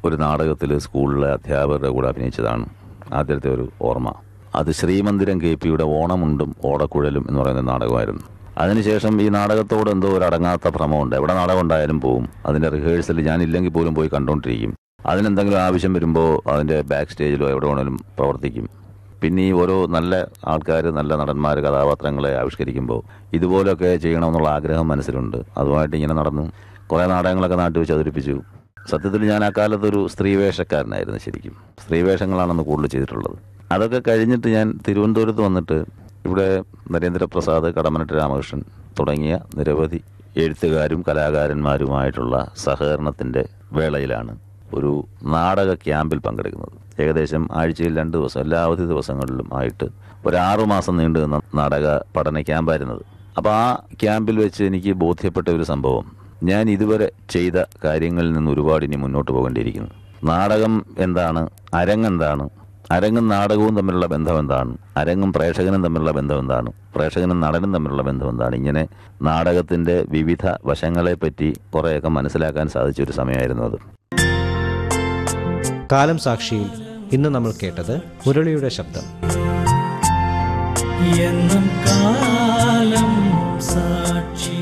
ഒരു നാടകത്തിൽ സ്കൂളിലെ അധ്യാപകരുടെ കൂടെ അഭിനയിച്ചതാണ് ആദ്യത്തെ ഒരു ഓർമ്മ അത് ശ്രീമന്ദിരം കെ പിയുടെ ഓണമുണ്ടും ഓടക്കുഴലും എന്ന് പറയുന്ന നാടകമായിരുന്നു അതിനുശേഷം ഈ നാടകത്തോട് എന്തോ ഒരു അടങ്ങാത്ത ഭ്രമമുണ്ട് എവിടെ നാടകം ഉണ്ടായാലും പോവും അതിൻ്റെ റിഹേഴ്സൽ ഞാനില്ലെങ്കിൽ പോലും പോയി കണ്ടുകൊണ്ടിരിക്കും അതിനെന്തെങ്കിലും ആവശ്യം വരുമ്പോൾ അതിൻ്റെ ബാക്ക് സ്റ്റേജിലോ എവിടെ വേണേലും പ്രവർത്തിക്കും പിന്നെ ഈ ഓരോ നല്ല ആൾക്കാർ നല്ല നടന്മാർ കഥാപാത്രങ്ങളെ ആവിഷ്കരിക്കുമ്പോൾ ഇതുപോലൊക്കെ ചെയ്യണമെന്നുള്ള ആഗ്രഹം മനസ്സിലുണ്ട് അതുമായിട്ട് ഇങ്ങനെ നടന്നു കുറേ നാടകങ്ങളൊക്കെ നാട്ടിൽ വെച്ച് അവതരിപ്പിച്ചു സത്യത്തിൽ ഞാൻ ആ കാലത്ത് ഒരു സ്ത്രീവേഷക്കാരനായിരുന്നു ശരിക്കും സ്ത്രീവേഷങ്ങളാണെന്ന് കൂടുതൽ ചെയ്തിട്ടുള്ളത് അതൊക്കെ കഴിഞ്ഞിട്ട് ഞാൻ തിരുവനന്തപുരത്ത് വന്നിട്ട് ഇവിടെ നരേന്ദ്രപ്രസാദ് കടമനട്ട് രാമകൃഷ്ണൻ തുടങ്ങിയ നിരവധി എഴുത്തുകാരും കലാകാരന്മാരുമായിട്ടുള്ള സഹകരണത്തിൻ്റെ വേളയിലാണ് ഒരു നാടക ക്യാമ്പിൽ പങ്കെടുക്കുന്നത് ഏകദേശം ആഴ്ചയിൽ രണ്ട് ദിവസം എല്ലാ അവധി ദിവസങ്ങളിലും ആയിട്ട് ഒരു ആറു മാസം നീണ്ടു നിന്ന നാടക പഠന ക്യാമ്പായിരുന്നത് അപ്പോൾ ആ ക്യാമ്പിൽ വെച്ച് എനിക്ക് ബോധ്യപ്പെട്ട ഒരു സംഭവം ഞാൻ ഇതുവരെ ചെയ്ത കാര്യങ്ങളിൽ നിന്ന് ഒരുപാട് ഇനി മുന്നോട്ട് പോകേണ്ടിയിരിക്കുന്നു നാടകം എന്താണ് അരങ്ങെന്താണ് അരങ്ങും നാടകവും തമ്മിലുള്ള ബന്ധം എന്താണ് അരങ്ങും പ്രേക്ഷകനും തമ്മിലുള്ള ബന്ധം എന്താണ് പ്രേക്ഷകനും നടനും തമ്മിലുള്ള ബന്ധം എന്താണ് ഇങ്ങനെ നാടകത്തിൻ്റെ വിവിധ വശങ്ങളെപ്പറ്റി കുറേയൊക്കെ മനസ്സിലാക്കാൻ സാധിച്ച ഒരു സമയമായിരുന്നു അത് കാലം സാക്ഷിയിൽ ഇന്ന് നമ്മൾ കേട്ടത് മുരളിയുടെ ശബ്ദം എന്നും കാലം സാക്ഷി